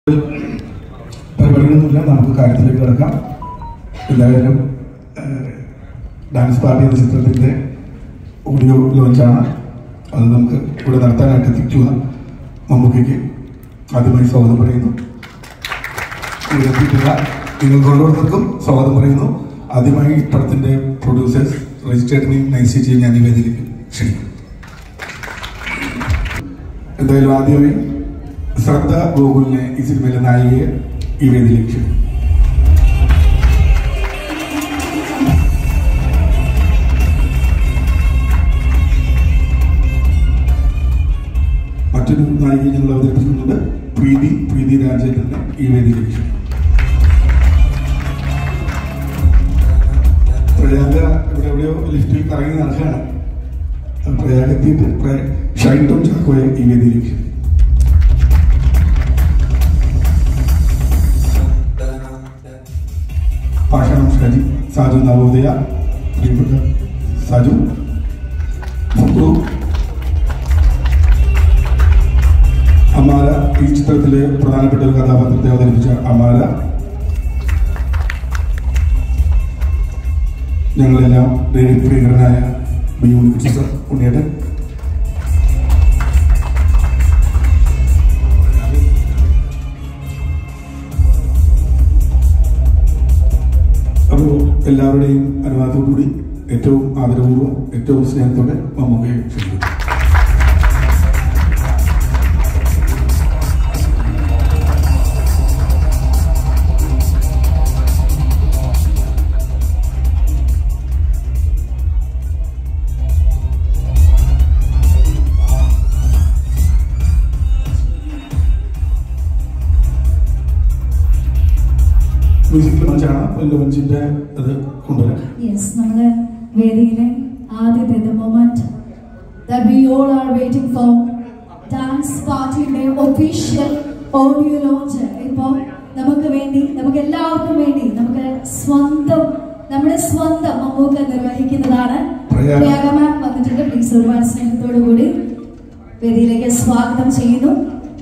പരിപാടികളൊന്നുമില്ല നമുക്ക് കാര്യത്തിലേക്ക് കിടക്കാം എന്തായാലും ഏഹ്, ഡാൻസ് പാർട്ടി എന്ന ചിത്രത്തിന്റെ ഓഡിയോ ലോഞ്ചാണ് അത് നമുക്ക് ഇവിടെ നടത്താനായിട്ട് എത്തിക്കുക മമ്മൂക്കയ്ക്ക് ആദ്യമായി സ്വാഗതം പറയുന്നു ഇവിടെ എത്തിയിട്ടുള്ള നിങ്ങൾക്ക് ഓരോരുത്തർക്കും സ്വാഗതം പറയുന്നു ആദ്യമായി ഈ പടത്തിന്റെ പ്രൊഡ്യൂസേഴ്സ് രജിസ്ട്രേറ്ററിനെയും നൈസിറ്റിയും ഞാൻ ഈ വേദിയിലേക്ക് ക്ഷണിക്കും എന്തായാലും ആദ്യമായി ശ്രദ്ധ ഗോകുലിനെ ഈ സിനിമയിലെ നായികയെ ഈ വേദിയിലേക്ക് ക്ഷണിക്കും മറ്റൊരു നായികയെ ഞങ്ങൾ അവതരിപ്പിക്കുന്നുണ്ട് പ്രീതി പ്രീതി രാജേന്ദ്രനെ ഈ വേദിയിലേക്ക് ക്ഷണിക്കും പ്രയാഗ ഇവിടെ എവിടെയോ ലിഫ്റ്റിൽ കറങ്ങി നടക്കുകയാണ് പ്രയാഗ എത്തിയിട്ട് പ്രയ- ഷൈൻ ടോം ചാക്കോയെ ഈ വേദിയിലേക്ക് ക്ഷണിക്കും. പാഷാണം ഷാജി സാജു നവോദയ പ്രിയപ്പെട്ട സാജു ഫുക്രു അമാര ഈ ചിത്രത്തിലെ പ്രധാനപ്പെട്ട ഒരു കഥാപാത്രത്തെ അവതരിപ്പിച്ച അമാര ഞങ്ങളെല്ലാം വേറെ പ്രിയങ്കരനായ ബി യൂണിറ്റ് സർ ഉണ്ണിയേട്ടൻ അപ്പോൾ എല്ലാവരുടെയും അനുവാദത്തോടുകൂടി ഏറ്റവും ആദരപൂർവ്വം ഏറ്റവും സ്നേഹത്തോടെ മമ്മൂക്കയെ ക്ഷണിക്കുന്നു മ്യൂസിക് ലഞ്ചാണ് ലഞ്ചിന്റെ അത് കൊണ്ടുവരാം യെസ് നമ്മള് വേദിയിലെ ആദ്യത്തെ the moment that we all are waiting for dance പാർട്ടിയുടെ ഒഫീഷ്യൽ ഓഡിയോ ലോഞ്ച് ഇപ്പൊ നമുക്ക് വേണ്ടി നമുക്ക് എല്ലാവർക്കും വേണ്ടി നമുക്ക് സ്വന്തം നമ്മുടെ സ്വന്തം മമ്മൂക്ക നിർവഹിക്കുന്നതാണ് പ്രയാഗ. പ്രയാഗ മാം വന്നിട്ടുണ്ട് പ്ലീസ് ഒരുപാട് സ്നേഹത്തോടു കൂടി വേദിയിലേക്ക് സ്വാഗതം ചെയ്യുന്നു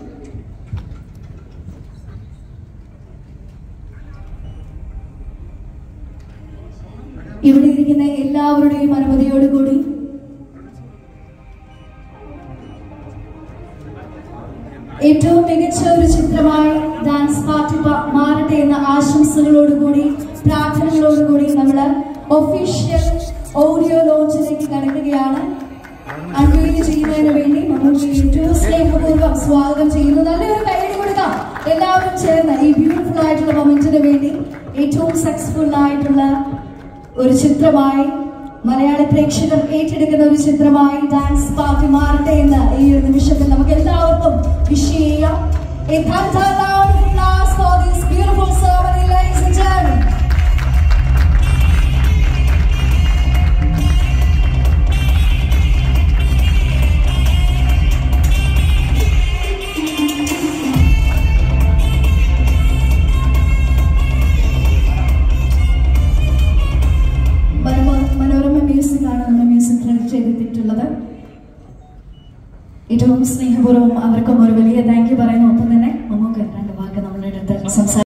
ഇവിടെ ഇരിക്കുന്ന എല്ലാവരുടെയും അനുമതിയോടുകൂടി ഏറ്റവും മികച്ച ഒരു ചിത്രമായി ഡാൻസ് പാർട്ടി പ- മാറട്ടെ എന്ന ആശംസകളോടുകൂടി പ്രാർത്ഥനകളോടുകൂടി നമ്മൾ ഒഫീഷ്യൽ ഓഡിയോ ലോഞ്ചിലേക്ക് കടക്കുകയാണ് അൺവീല് ചെയ്യുന്നതിന് വേണ്ടി നമുക്ക് ഏറ്റവും സ്നേഹപൂർവ്വം സ്വാഗതം ചെയ്യുന്നു നല്ലൊരു കൈയ്യടി കൊടുക്കാം എല്ലാവരും ചേർന്ന് ഈ ബ്യൂട്ടിഫുൾ ആയിട്ടുള്ള മൊമെന്റിന് വേണ്ടി ഏറ്റവും സക്സസ്ഫുൾ ആയിട്ടുള്ള ഒരു ചിത്രമായി മലയാള പ്രേക്ഷകർ ഏറ്റെടുക്കുന്ന ഒരു ചിത്രമായി ഡാൻസ് പാർട്ടി മാറട്ടെ എന്ന് ഈ ഒരു നിമിഷത്തിൽ നമുക്ക് എല്ലാവർക്കും വിഷ് ചെയ്യാം A thunder round of applause for this beautiful ceremony, ladies and gentlemen. മനോ- മനോരമ മ്യൂസിക് ആണ് നമ്മുടെ മ്യൂസിക് ക്രെഡിറ്റ് ചെയ്തിട്ടുള്ളത് ഏറ്റവും സ്നേഹപൂർവ്വം അവർക്കും ഒരു വലിയ താങ്ക് യു പറയുന്നു ഒപ്പം തന്നെ നമുക്ക് രണ്ട് വാക്ക് നമ്മളുടെ അടുത്ത് സംസാരിക്കും